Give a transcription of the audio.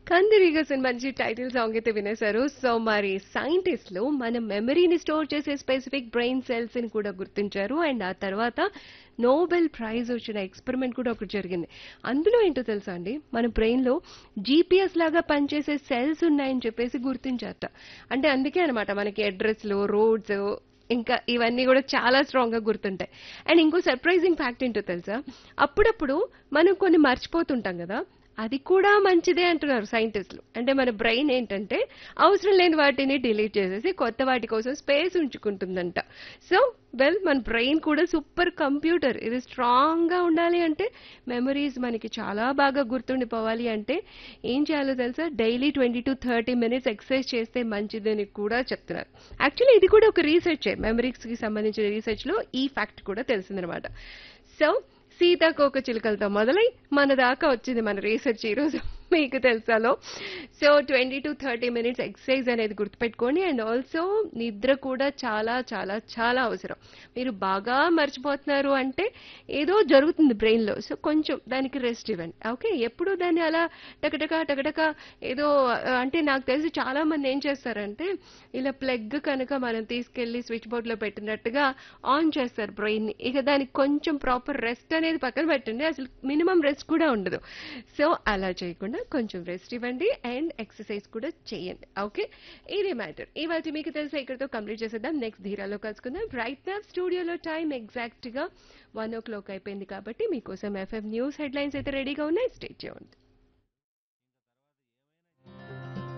కందిరీగస్ అని మంచి title song అయితే వినేశారు సో మరి సైంటిస్టులు మన మెమరీని స్టోర్ చేసే స్పెసిఫిక్ బ్రెయిన్ సెల్స్ ని కూడా గుర్తించారు అండ్ ఆ తర్వాత నోబెల్ ప్రైజ్ వచ్చిన ఎక్స్పెరిమెంట్ కూడా ఒకటి జరిగింది అందులో ఏంటో తెలుసా అండి మన బ్రెయిన్ లో జీపీఎస్ లాగా పనిచేసే సెల్స్ ఉన్నాయని చెప్పేసి గుర్తించారట అంటే అందుకే అనమాట మనకి అడ్రస్లు రోడ్స్ ఇంకా ఇవన్నీ కూడా చాలా స్ట్రాంగ్ గా గుర్తుంటాయి అండ్ ఇంకో సర్ప్రైజింగ్ ఫ్యాక్ట్ ఏంటో తెలుసా అప్పుడప్పుడు మనం కొన్ని మర్చిపోతుంటాం కదా అది కూడా మంచిదే అంటున్నారు సైంటిస్టులు అంటే మన బ్రెయిన్ ఏంటంటే అవసరం లేని వాటిని డిలీట్ చేసేసి కొత్త వాటి కోసం స్పేస్ ఉంచుకుంటుందంట సో వెల్ మన బ్రెయిన్ కూడా సూపర్ కంప్యూటర్ ఇది స్ట్రాంగ్ గా ఉండాలి అంటే మెమరీస్ మనకి చాలా బాగా గుర్తుండిపోవాలి అంటే ఏం చేయాలో తెలుసా daily twenty to thirty minutes exercise చేస్తే మంచిదని కూడా చెప్తున్నారు యాక్చువల్లీ ఇది కూడా ఒక రీసెర్చ్ మెమరీస్ కి సంబంధించిన రీసెర్చ్ లో ఈ ఫ్యాక్ట్ కూడా తెలిసిందనమాట సో సీతాకోక చిలుకలతో మొదలై మన దాకా వచ్చింది మన రీసెర్చ్ ఈరోజు మీకు తెలుసాలో so twenty to thirty minutes exercise అనేది గుర్తుపెట్టుకోండి అండ్ ఆల్సో నిద్ర కూడా చాలా చాలా చాలా అవసరం మీరు బాగా మర్చిపోతున్నారు అంటే ఏదో జరుగుతుంది బ్రెయిన్లో సో కొంచెం దానికి రెస్ట్ ఇవ్వండి ఓకే ఎప్పుడు దాన్ని అలా టకటక టకటక ఏదో ఆ, అంటే నాకు తెలిసి చాలా మంది ఏం చేస్తారంటే ఇలా ప్లగ్ కనుక మనం తీసుకెళ్లి స్విచ్ బోర్డ్లో పెట్టినట్టుగా ఆన్ చేస్తారు బ్రెయిన్ ఇక దానికి కొంచెం ప్రాపర్ రెస్ట్ అనేది పక్కన పెట్టండి అసలు మినిమం రెస్ట్ కూడా ఉండదు సో అలా చేయకుండా కొంచెం రెస్ట్ ఇవ్వండి అండ్ ఎక్సర్సైజ్ కూడా చేయండి ఓకే ఇది మ్యాటర్ ఇవాళ మీకు తెలిసి ఇక్కడతో కంప్లీట్ చేసేద్దాం నెక్స్ట్ ధీరాలో కలుసుకుందాం రైట్ నా స్టూడియోలో టైం ఎగ్జాక్ట్ గా వన్ ఓ క్లాక్ అయిపోయింది కాబట్టి మీకోసం ఎఫ్ఎం న్యూస్ హెడ్లైన్స్ అయితే రెడీగా ఉన్నాయి స్టేట్ చేయండి